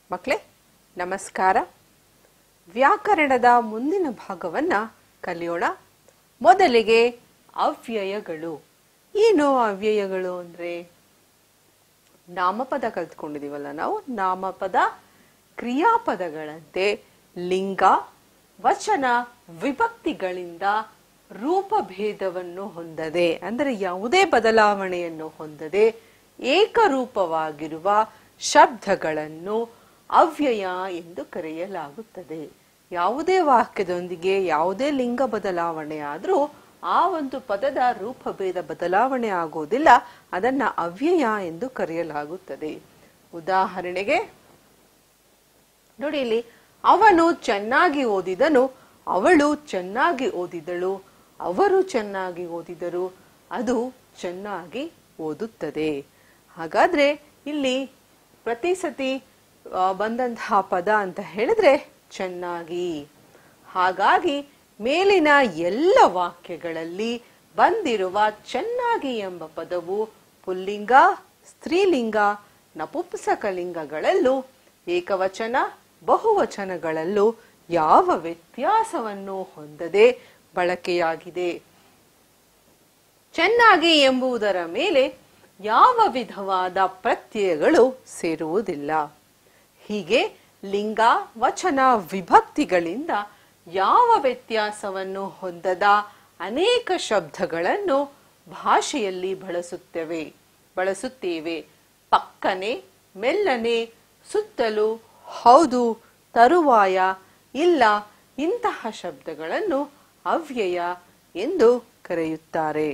ಮಕ್ಕಳೇ ನಮಸ್ಕಾರ ವ್ಯಾಕರಣದ ಮುಂದಿನ ಭಾಗವನ್ನ ಕಲಿಯೋಣ ಮೊದಲಿಗೆ ಅವ್ಯಯಗಳು ಏನು ಅವ್ಯಯಗಳು ಅಂದ್ರೆ ನಾಮಪದ ಕಲ್ತ್ಕೊಂಡಿದೀವಲ್ಲ ನಾವು ನಾಮಪದ ಕ್ರಿಯಾಪದಗಳಂತೆ ಲಿಂಗ ವಚನ ವಿಭಕ್ತಿಗಳಿಂದ ರೂಪಭೇದವನ್ನು ಹೊಂದದೆ ಅಂದರೆ ಯಾವುದೇ ಬದಲಾವಣೆಯನ್ನು ಹೊಂದದೆ ಏಕರೂಪವಾಗಿರುವ ಶಬ್ದಗಳನ್ನು ಅವ್ಯಯ ಎಂದು ಕರೆಯಲಾಗುತ್ತದೆ ಯಾವುದೇ ವಾಕ್ಯದೊಂದಿಗೆ ಯಾವುದೇ ಲಿಂಗ ಬದಲಾವಣೆ ಆದರೂ ಆ ಒಂದು ಪದದ ರೂಪಭೇದ ಬದಲಾವಣೆ ಆಗುವುದಿಲ್ಲ ಅದನ್ನ ಅವ್ಯಯ ಎಂದು ಕರೆಯಲಾಗುತ್ತದೆ ಉದಾಹರಣೆಗೆ ನೋಡಿ ಇಲ್ಲಿ ಅವನು ಚೆನ್ನಾಗಿ ಓದಿದನು ಅವಳು ಚೆನ್ನಾಗಿ ಓದಿದಳು ಅವರು ಚೆನ್ನಾಗಿ ಓದಿದರು ಅದು ಚೆನ್ನಾಗಿ ಓದುತ್ತದೆ ಹಾಗಾದ್ರೆ ಇಲ್ಲಿ ಪ್ರತಿ ಸತಿ ಆ, ಬಂದಂತಹ ಪದ ಅಂತ ಹೇಳಿದ್ರೆ ಚೆನ್ನಾಗಿ ಹಾಗಾಗಿ ಮೇಲಿನ ಎಲ್ಲ ವಾಕ್ಯಗಳಲ್ಲಿ ಬಂದಿರುವ ಚೆನ್ನಾಗಿ ಎಂಬ ಪದವು ಪುಲ್ಲಿಂಗ ಸ್ತ್ರೀಲಿಂಗ ನಪುಂಸಕಲಿಂಗಗಳಲ್ಲೂ ಏಕವಚನ ಬಹುವಚನಗಳಲ್ಲೂ ಯಾವ ವ್ಯತ್ಯಾಸವನ್ನು ಹೊಂದದೆ ಬಳಕೆಯಾಗಿದೆ ಚೆನ್ನಾಗಿ ಎಂಬುದರ ಮೇಲೆ ಯಾವ ವಿಧವಾದ ಪ್ರತ್ಯಯಗಳು ಸೇರುವುದಿಲ್ಲ ಹೀಗೆ ಲಿಂಗ ವಚನ ವಿಭಕ್ತಿಗಳಿಂದ ಯಾವ ವ್ಯತ್ಯಾಸವನ್ನು ಹೊಂದದ ಅನೇಕ ಶಬ್ದಗಳನ್ನು ಭಾಷೆಯಲ್ಲಿ ಬಳಸುತ್ತೇವೆ ಬಳಸುತ್ತೇವೆ ಪಕ್ಕನೆ ಮೆಲ್ಲನೆ ಸುತ್ತಲೂ ಹೌದು ತರುವಾಯ ಇಲ್ಲ ಇಂತಹ ಶಬ್ದಗಳನ್ನು ಅವ್ಯಯ ಎಂದು ಕರೆಯುತ್ತಾರೆ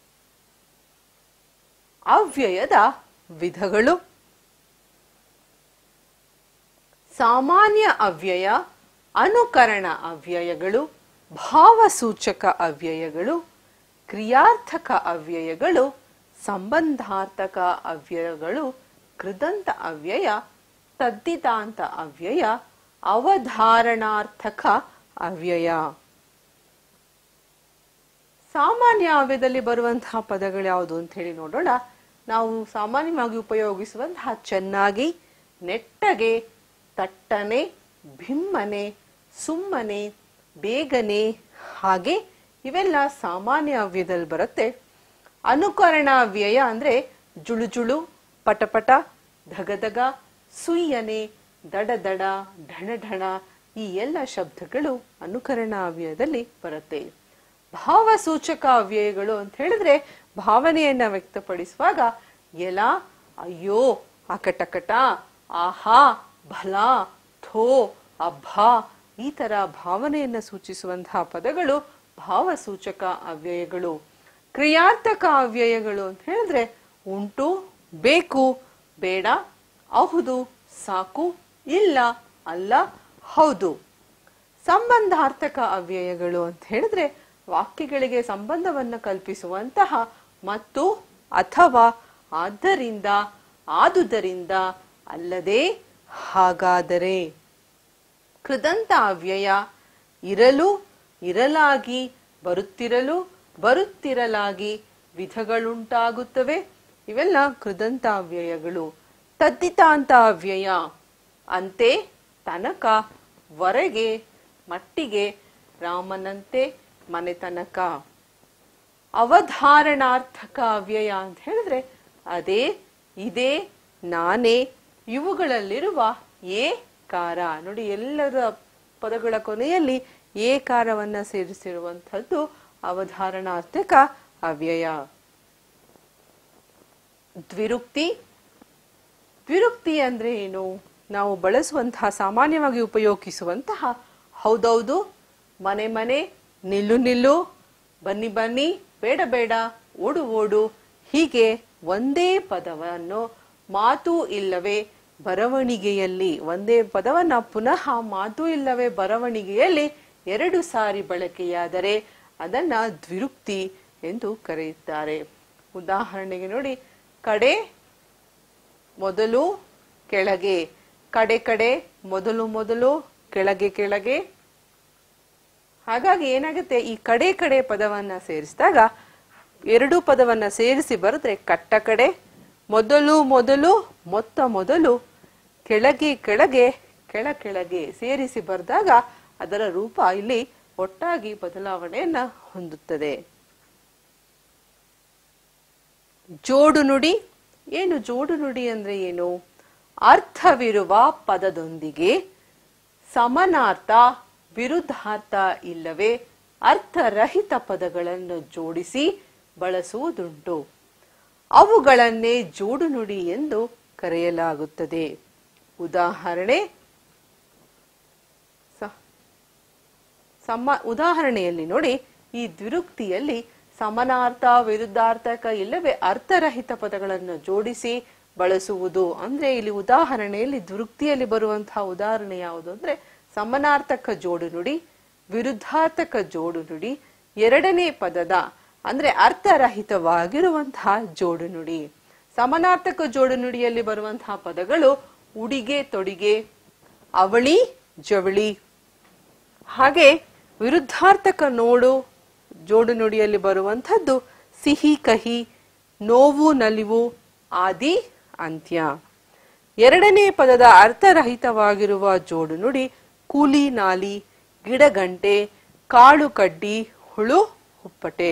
ಅವ್ಯಯದ ವಿಧಗಳು ಸಾಮಾನ್ಯ ಅವ್ಯಯ ಅನುಕರಣ ಅವ್ಯಯಗಳು ಭಾವಸೂಚಕ ಅವ್ಯಯಗಳು ಕ್ರಿಯಾರ್ಥಕ ಅವ್ಯಯಗಳು ಸಂಬಂಧಾರ್ಥಕ ಅವ್ಯಯಗಳು ಕೃದಂತ ಅವ್ಯಯ ತದ್ದಿತಾಂತ ಅವ್ಯಯ ಅವಧಾರಣಾರ್ಥಕ ಅವ್ಯಯ ಸಾಮಾನ್ಯ ಅವ್ಯಯದಲ್ಲಿ ಬರುವಂತಹ ಪದಗಳು ಯಾವುದು ಅಂತ ಹೇಳಿ ನೋಡೋಣ ನಾವು ಸಾಮಾನ್ಯವಾಗಿ ಉಪಯೋಗಿಸುವಂತಹ ಚೆನ್ನಾಗಿ ನೆಟ್ಟಗೆ ತಟ್ಟನೆ ಭಿಮ್ಮನೆ ಸುಮ್ಮನೆ ಬೇಗನೆ ಹಾಗೆ ಇವೆಲ್ಲ ಸಾಮಾನ್ಯ ಅವ್ಯಯದಲ್ಲಿ ಬರುತ್ತೆ ಅನುಕರಣ ವ್ಯಯ ಅಂದ್ರೆ ಜುಳು ಜುಳು ಪಟಪಟ ಧಗಧಗ ಸುಯ್ಯನೆ ದಡ ದಡ ಢಣ ಢಣ ಈ ಎಲ್ಲ ಶಬ್ದಗಳು ಅನುಕರಣ ಅವ್ಯಯದಲ್ಲಿ ಬರುತ್ತೆ ಭಾವಸೂಚಕ ಅವ್ಯಯಗಳು ಅಂತ ಹೇಳಿದ್ರೆ ಭಾವನೆಯನ್ನ ವ್ಯಕ್ತಪಡಿಸುವಾಗ ಎಲ ಅಯ್ಯೋ ಅಕಟಕಟ ಆಹಾ ಭಲ ಥೋ ಅಬ್ಬ ಈ ತರ ಭಾವನೆಯನ್ನ ಸೂಚಿಸುವಂತಹ ಪದಗಳು ಭಾವಸೂಚಕ ಅವ್ಯಯಗಳು ಕ್ರಿಯಾರ್ಥಕ ಅವ್ಯಯಗಳು ಅಂತ ಹೇಳಿದ್ರೆ ಉಂಟು ಬೇಕು ಬೇಡ ಅಹುದು ಸಾಕು ಇಲ್ಲ ಅಲ್ಲ ಹೌದು ಸಂಬಂಧಾರ್ಥಕ ಅವ್ಯಯಗಳು ಅಂತ ಹೇಳಿದ್ರೆ ವಾಕ್ಯಗಳಿಗೆ ಸಂಬಂಧವನ್ನು ಕಲ್ಪಿಸುವಂತಹ ಮತ್ತು ಅಥವಾ ಆದ್ದರಿಂದ ಆದುದರಿಂದ ಅಲ್ಲದೆ ಹಾಗಾದರೆ ಕೃದಂತ ಅವ್ಯಯ ಇರಲು ಇರಲಾಗಿ ಬರುತ್ತಿರಲು ಬರುತ್ತಿರಲಾಗಿ ವಿಧಗಳುಂಟಾಗುತ್ತವೆ ಇವೆಲ್ಲ ಕೃದಂತ ಅವ್ಯಯಗಳು ತದ್ದಿತಾಂತ ಅವ್ಯಯ ಅಂತೆ ತನಕ ವರೆಗೆ ಮಟ್ಟಿಗೆ ರಾಮನಂತೆ ಮನೆ ತನಕ ಅವಧಾರಣಾರ್ಥಕ ಅವ್ಯಯ ಅಂತ ಹೇಳಿದ್ರೆ ಅದೇ ಇದೇ ನಾನೇ ಇವುಗಳಲ್ಲಿರುವ ಏ ಕಾರ ನೋಡಿ ಎಲ್ಲರ ಪದಗಳ ಕೊನೆಯಲ್ಲಿ ಏ ಕಾರವನ್ನ ಸೇರಿಸಿರುವಂಥದ್ದು ಅವಧಾರಣಾರ್ಥಕ ಅವ್ಯಯ ದ್ವಿರುಕ್ತಿ ದ್ವಿರುಕ್ತಿ ಅಂದ್ರೆ ಏನು ನಾವು ಬಳಸುವಂತಹ ಸಾಮಾನ್ಯವಾಗಿ ಉಪಯೋಗಿಸುವಂತಹ ಹೌದೌದು ಮನೆ ಮನೆ ನಿಲ್ಲು ನಿಲ್ಲು ಬನ್ನಿ ಬನ್ನಿ ಬೇಡ ಬೇಡ ಓಡು ಓಡು ಹೀಗೆ ಒಂದೇ ಪದವನ್ನು ಮಾತು ಇಲ್ಲವೇ ಬರವಣಿಗೆಯಲ್ಲಿ ಒಂದೇ ಪದವನ್ನ ಪುನಃ ಮಾತು ಇಲ್ಲವೇ ಬರವಣಿಗೆಯಲ್ಲಿ ಎರಡು ಸಾರಿ ಬಳಕೆಯಾದರೆ ಅದನ್ನ ದ್ವಿರುಕ್ತಿ ಎಂದು ಕರೆಯುತ್ತಾರೆ ಉದಾಹರಣೆಗೆ ನೋಡಿ ಕಡೆ ಮೊದಲು ಕೆಳಗೆ ಕಡೆ ಕಡೆ ಮೊದಲು ಮೊದಲು ಕೆಳಗೆ ಕೆಳಗೆ ಹಾಗಾಗಿ ಏನಾಗುತ್ತೆ ಈ ಕಡೆ ಕಡೆ ಪದವನ್ನ ಸೇರಿಸಿದಾಗ ಎರಡು ಪದವನ್ನ ಸೇರಿಸಿ ಬರೆದ್ರೆ ಕಟ್ಟ ಕಡೆ ಮೊದಲು ಮೊದಲು ಮೊತ್ತ ಮೊದಲು ಕೆಳಗೆ ಕೆಳಗೆ ಕೆಳ ಕೆಳಗೆ ಸೇರಿಸಿ ಬರೆದಾಗ ಅದರ ರೂಪ ಇಲ್ಲಿ ಒಟ್ಟಾಗಿ ಬದಲಾವಣೆಯನ್ನ ಹೊಂದುತ್ತದೆ ಜೋಡು ನುಡಿ ಏನು ಜೋಡು ನುಡಿ ಅಂದ್ರೆ ಏನು ಅರ್ಥವಿರುವ ಪದದೊಂದಿಗೆ ಸಮನಾರ್ಥ ವಿರುದ್ಧಾರ್ಥ ಇಲ್ಲವೇ ಅರ್ಥರಹಿತ ಪದಗಳನ್ನು ಜೋಡಿಸಿ ಬಳಸುವುದುಂಟು ಅವುಗಳನ್ನೇ ಜೋಡು ನುಡಿ ಎಂದು ಕರೆಯಲಾಗುತ್ತದೆ ಉದಾಹರಣೆ ಸ- ಸಮ ಉದಾಹರಣೆಯಲ್ಲಿ ನೋಡಿ ಈ ದ್ವಿರುಕ್ತಿಯಲ್ಲಿ ಸಮನಾರ್ಥ ವಿರುದ್ಧಾರ್ಥಕ ಇಲ್ಲವೇ ಅರ್ಥರಹಿತ ಪದಗಳನ್ನು ಜೋಡಿಸಿ ಬಳಸುವುದು ಅಂದ್ರೆ ಇಲ್ಲಿ ಉದಾಹರಣೆಯಲ್ಲಿ ದ್ವಿರುಕ್ತಿಯಲ್ಲಿ ಬರುವಂತಹ ಉದಾಹರಣೆ ಯಾವುದು ಅಂದ್ರೆ ಸಮನಾರ್ಥಕ ಜೋಡು ನುಡಿ ವಿರುದ್ಧಾರ್ಥಕ ಜೋಡು ನುಡಿ ಎರಡನೇ ಪದದ ಅಂದ್ರೆ ಅರ್ಥರಹಿತವಾಗಿರುವಂತಹ ಜೋಡು ನುಡಿ ಸಮನಾರ್ಥಕ ಜೋಡು ನುಡಿಯಲ್ಲಿ ಬರುವಂತಹ ಪದಗಳು ಉಡಿಗೆ ತೊಡಿಗೆ ಅವಳಿ ಜವಳಿ ಹಾಗೆ ವಿರುದ್ಧಾರ್ಥಕ ನೋಡು ಜೋಡು ನುಡಿಯಲ್ಲಿ ಬರುವಂಥದ್ದು ಸಿಹಿ ಕಹಿ ನೋವು ನಲಿವು ಆದಿ ಅಂತ್ಯ ಎರಡನೇ ಪದದ ಅರ್ಥರಹಿತವಾಗಿರುವ ಜೋಡು ನುಡಿ ಕೂಲಿ ನಾಲಿ ಗಿಡಗಂಟೆ ಕಾಳು ಕಡ್ಡಿ ಹುಳು ಹುಪ್ಪಟೆ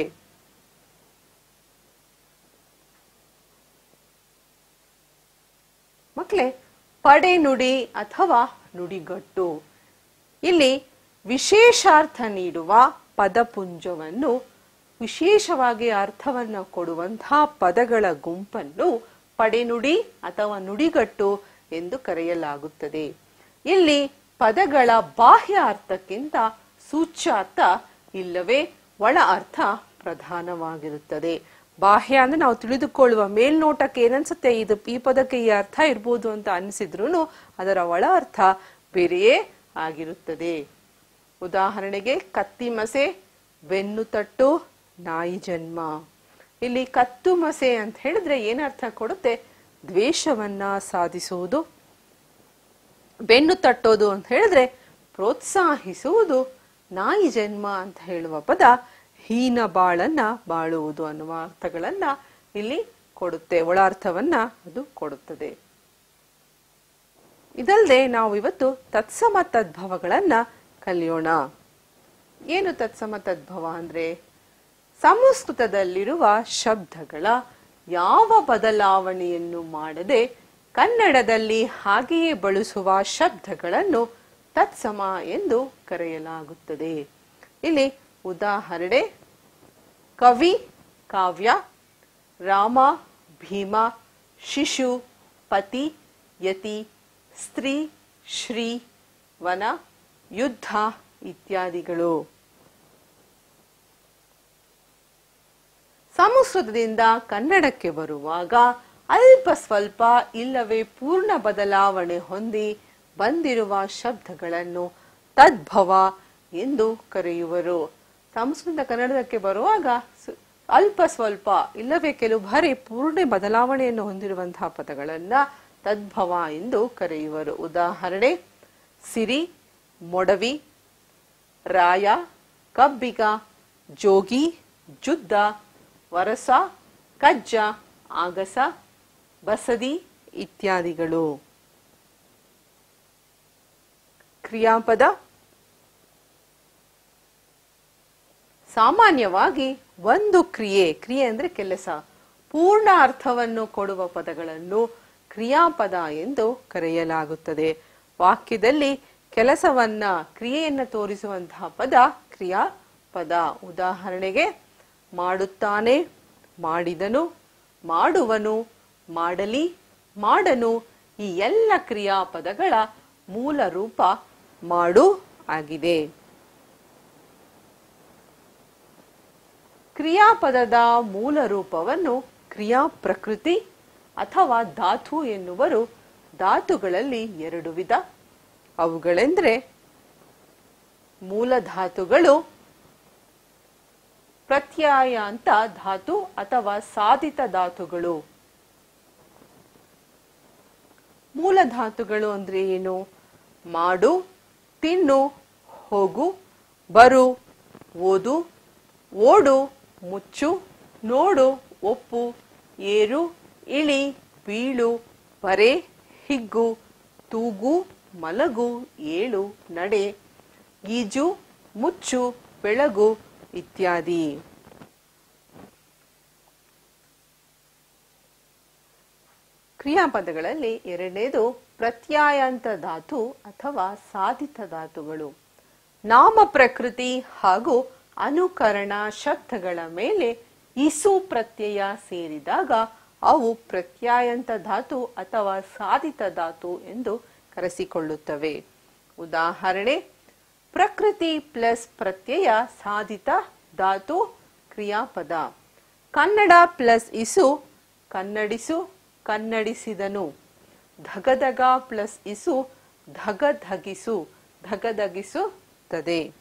ಮಕ್ಕಳೇ ಪಡೆ ನುಡಿ ಅಥವಾ ನುಡಿಗಟ್ಟು ಇಲ್ಲಿ ವಿಶೇಷಾರ್ಥ ನೀಡುವ ಪದಪುಂಜವನ್ನು ವಿಶೇಷವಾಗಿ ಅರ್ಥವನ್ನು ಕೊಡುವಂತಹ ಪದಗಳ ಗುಂಪನ್ನು ಪಡೆನುಡಿ ಅಥವಾ ನುಡಿಗಟ್ಟು ಎಂದು ಕರೆಯಲಾಗುತ್ತದೆ ಇಲ್ಲಿ ಪದಗಳ ಬಾಹ್ಯ ಅರ್ಥಕ್ಕಿಂತ ಸೂಚ್ಯಾರ್ಥ ಇಲ್ಲವೇ ಒಳ ಅರ್ಥ ಪ್ರಧಾನವಾಗಿರುತ್ತದೆ ಬಾಹ್ಯ ಅಂದ್ರೆ ನಾವು ತಿಳಿದುಕೊಳ್ಳುವ ಮೇಲ್ನೋಟಕ್ಕೆ ಏನನ್ಸುತ್ತೆ ಇದು ಈ ಪದಕ್ಕೆ ಈ ಅರ್ಥ ಇರ್ಬೋದು ಅಂತ ಅನಿಸಿದ್ರು ಅದರ ಒಳ ಅರ್ಥ ಬೇರೆಯೇ ಆಗಿರುತ್ತದೆ ಉದಾಹರಣೆಗೆ ಕತ್ತಿ ಮಸೆ ಬೆನ್ನು ತಟ್ಟು ನಾಯಿ ಜನ್ಮ ಇಲ್ಲಿ ಕತ್ತು ಮಸೆ ಅಂತ ಹೇಳಿದ್ರೆ ಏನರ್ಥ ಕೊಡುತ್ತೆ ದ್ವೇಷವನ್ನ ಸಾಧಿಸುವುದು ಬೆನ್ನು ತಟ್ಟೋದು ಅಂತ ಹೇಳಿದ್ರೆ ಪ್ರೋತ್ಸಾಹಿಸುವುದು ನಾಯಿ ಜನ್ಮ ಅಂತ ಹೇಳುವ ಪದ ಹೀನ ಬಾಳನ್ನ ಬಾಳುವುದು ಅನ್ನುವ ಅರ್ಥಗಳನ್ನ ಇಲ್ಲಿ ಕೊಡುತ್ತೆ ಒಳ ಅರ್ಥವನ್ನ ಅದು ಕೊಡುತ್ತದೆ ಇದಲ್ಲದೆ ನಾವು ಇವತ್ತು ತತ್ಸಮ ತದ್ಭವಗಳನ್ನ ಕಲಿಯೋಣ ಏನು ತತ್ಸಮ ತದ್ಭವ ಅಂದ್ರೆ ಸಂಸ್ಕೃತದಲ್ಲಿರುವ ಶಬ್ದಗಳ ಯಾವ ಬದಲಾವಣೆಯನ್ನು ಮಾಡದೆ ಕನ್ನಡದಲ್ಲಿ ಹಾಗೆಯೇ ಬಳಸುವ ಶಬ್ದಗಳನ್ನು ತತ್ಸಮ ಎಂದು ಕರೆಯಲಾಗುತ್ತದೆ ಇಲ್ಲಿ ಉದಾಹರಣೆ ಕವಿ ಕಾವ್ಯ ರಾಮ ಭೀಮ ಶಿಶು ಪತಿ ಯತಿ ಸ್ತ್ರೀ ಶ್ರೀ ವನ ಯುದ್ಧ ಇತ್ಯಾದಿಗಳು ಸಂಸ್ಕೃತದಿಂದ ಕನ್ನಡಕ್ಕೆ ಬರುವಾಗ ಅಲ್ಪ ಸ್ವಲ್ಪ ಇಲ್ಲವೇ ಪೂರ್ಣ ಬದಲಾವಣೆ ಹೊಂದಿ ಬಂದಿರುವ ಶಬ್ದಗಳನ್ನು ತದ್ಭವ ಎಂದು ಕರೆಯುವರು ಸಂಸ್ಕೃತ ಕನ್ನಡಕ್ಕೆ ಬರುವಾಗ ಸ- ಅಲ್ಪ ಸ್ವಲ್ಪ ಇಲ್ಲವೇ ಕೆಲವು ಬಾರಿ ಪೂರ್ಣ ಬದಲಾವಣೆಯನ್ನು ಹೊಂದಿರುವಂತಹ ಪದಗಳನ್ನ ತದ್ಭವ ಎಂದು ಕರೆಯುವರು ಉದಾಹರಣೆ ಸಿರಿ ಮೊಡವಿ ರಾಯ ಕಬ್ಬಿಗ ಜೋಗಿ ಜುದ್ದ ವರಸ ಕಜ್ಜ ಆಗಸ ಬಸದಿ ಇತ್ಯಾದಿಗಳು ಕ್ರಿಯಾಪದ ಸಾಮಾನ್ಯವಾಗಿ ಒಂದು ಕ್ರಿಯೆ ಕ್ರಿಯೆ ಅಂದ್ರೆ ಕೆಲಸ ಪೂರ್ಣ ಅರ್ಥವನ್ನು ಕೊಡುವ ಪದಗಳನ್ನು ಕ್ರಿಯಾಪದ ಎಂದು ಕರೆಯಲಾಗುತ್ತದೆ ವಾಕ್ಯದಲ್ಲಿ ಕೆಲಸವನ್ನ ಕ್ರಿಯೆಯನ್ನ ತೋರಿಸುವಂತಹ ಪದ ಕ್ರಿಯಾಪದ ಉದಾಹರಣೆಗೆ ಮಾಡುತ್ತಾನೆ ಮಾಡಿದನು ಮಾಡುವನು ಮಾಡಲಿ ಮಾಡನು ಈ ಎಲ್ಲ ಕ್ರಿಯಾಪದಗಳ ಮೂಲ ರೂಪ ಮಾಡು ಆಗಿದೆ ಕ್ರಿಯಾಪದದ ಮೂಲ ರೂಪವನ್ನು ಕ್ರಿಯಾ ಪ್ರಕೃತಿ ಅಥವಾ ಧಾತು ಎನ್ನುವರು ಧಾತುಗಳಲ್ಲಿ ಎರಡು ವಿಧ ಅವುಗಳೆಂದ್ರೆ ಮೂಲ ಧಾತುಗಳು ಪ್ರತ್ಯಯ ಅಂತ ಧಾತು ಅಥವಾ ಸಾಧಿತ ಧಾತುಗಳು ಮೂಲ ಧಾತುಗಳು ಅಂದ್ರೆ ಏನು ಮಾಡು ತಿನ್ನು ಹೋಗು ಬರು ಓದು ಓಡು ಮುಚ್ಚು ನೋಡು ಒಪ್ಪು ಏರು ಇಳಿ ಬೀಳು ಬರೆ ಹಿಗ್ಗು ತೂಗು ಮಲಗು ಏಳು ನಡೆ ಈಜು ಮುಚ್ಚು ಬೆಳಗು ಇತ್ಯಾದಿ ಕ್ರಿಯಾಪದಗಳಲ್ಲಿ ಎರಡನೇದು ಪ್ರತ್ಯಯಾಂತ ಧಾತು ಅಥವಾ ಸಾಧಿತ ಧಾತುಗಳು ನಾಮ ಪ್ರಕೃತಿ ಹಾಗೂ ಅನುಕರಣ ಶಬ್ದಗಳ ಮೇಲೆ ಇಸು ಪ್ರತ್ಯಯ ಸೇರಿದಾಗ ಅವು ಪ್ರತ್ಯಯಾಂತ ಧಾತು ಅಥವಾ ಸಾಧಿತ ಧಾತು ಎಂದು ಕರೆಸಿಕೊಳ್ಳುತ್ತವೆ ಉದಾಹರಣೆ ಪ್ರಕೃತಿ ಪ್ಲಸ್ ಪ್ರತ್ಯಯ ಸಾಧಿತ ಧಾತು ಕ್ರಿಯಾಪದ ಕನ್ನಡ ಪ್ಲಸ್ ಇಸು ಕನ್ನಡಿಸು ಕನ್ನಡಿಸಿದನು ಧಗಧಗ ಪ್ಲಸ್ ಇಸು ಧಗಧಗಿಸು ಧಗಧಗಿಸುತ್ತದೆ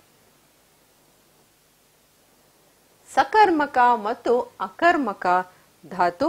ಸಕರ್ಮಕ ಮತ್ತು ಅಕರ್ಮಕ ಧಾತು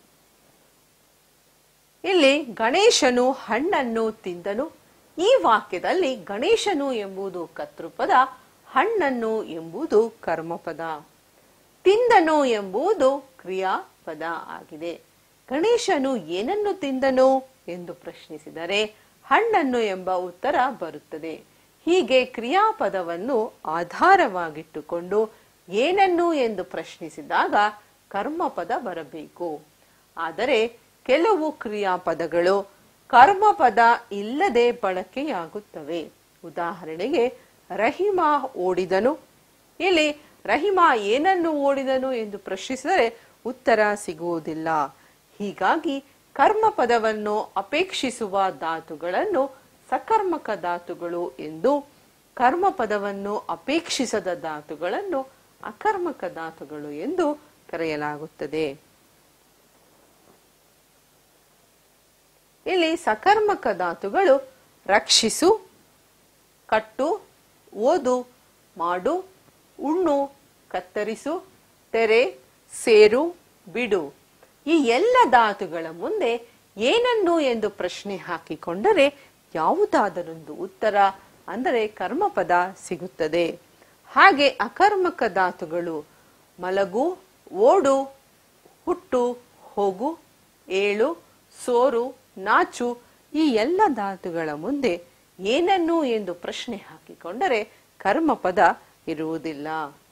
ಇಲ್ಲಿ ಗಣೇಶನು ಹಣ್ಣನ್ನು ತಿಂದನು ಈ ವಾಕ್ಯದಲ್ಲಿ ಗಣೇಶನು ಎಂಬುದು ಕರ್ತೃಪದ ಹಣ್ಣನ್ನು ಎಂಬುದು ಕರ್ಮಪದ ತಿಂದನು ಎಂಬುದು ಕ್ರಿಯಾಪದ ಆಗಿದೆ ಗಣೇಶನು ಏನನ್ನು ತಿಂದನು ಎಂದು ಪ್ರಶ್ನಿಸಿದರೆ ಹಣ್ಣನ್ನು ಎಂಬ ಉತ್ತರ ಬರುತ್ತದೆ ಹೀಗೆ ಕ್ರಿಯಾಪದವನ್ನು ಆಧಾರವಾಗಿಟ್ಟುಕೊಂಡು ಏನನ್ನು ಎಂದು ಪ್ರಶ್ನಿಸಿದಾಗ ಕರ್ಮಪದ ಬರಬೇಕು ಆದರೆ ಕೆಲವು ಕ್ರಿಯಾಪದಗಳು ಕರ್ಮಪದ ಇಲ್ಲದೆ ಬಳಕೆಯಾಗುತ್ತವೆ ಉದಾಹರಣೆಗೆ ರಹಿಮಾ ಓಡಿದನು ಇಲ್ಲಿ ರಹಿಮಾ ಏನನ್ನು ಓಡಿದನು ಎಂದು ಪ್ರಶ್ನಿಸಿದರೆ ಉತ್ತರ ಸಿಗುವುದಿಲ್ಲ ಹೀಗಾಗಿ ಕರ್ಮಪದವನ್ನು ಅಪೇಕ್ಷಿಸುವ ಧಾತುಗಳನ್ನು ಸಕರ್ಮಕ ಧಾತುಗಳು ಎಂದು ಕರ್ಮಪದವನ್ನು ಅಪೇಕ್ಷಿಸದ ಧಾತುಗಳನ್ನು ಅಕರ್ಮಕ ಧಾತುಗಳು ಎಂದು ಕರೆಯಲಾಗುತ್ತದೆ ಇಲ್ಲಿ ಸಕರ್ಮಕ ಧಾತುಗಳು ರಕ್ಷಿಸು ಕಟ್ಟು ಓದು ಮಾಡು ಉಣ್ಣು ಕತ್ತರಿಸು ತೆರೆ ಸೇರು ಬಿಡು ಈ ಎಲ್ಲ ಧಾತುಗಳ ಮುಂದೆ ಏನನ್ನು ಎಂದು ಪ್ರಶ್ನೆ ಹಾಕಿಕೊಂಡರೆ ಯಾವುದಾದರೊಂದು ಉತ್ತರ ಅಂದರೆ ಕರ್ಮಪದ ಸಿಗುತ್ತದೆ ಹಾಗೆ ಅಕರ್ಮಕ ಧಾತುಗಳು ಮಲಗು ಓಡು ಹುಟ್ಟು ಹೋಗು ಏಳು ಸೋರು ನಾಚು ಈ ಎಲ್ಲ ಧಾತುಗಳ ಮುಂದೆ ಏನನ್ನು ಎಂದು ಪ್ರಶ್ನೆ ಹಾಕಿಕೊಂಡರೆ ಕರ್ಮಪದ ಇರುವುದಿಲ್ಲ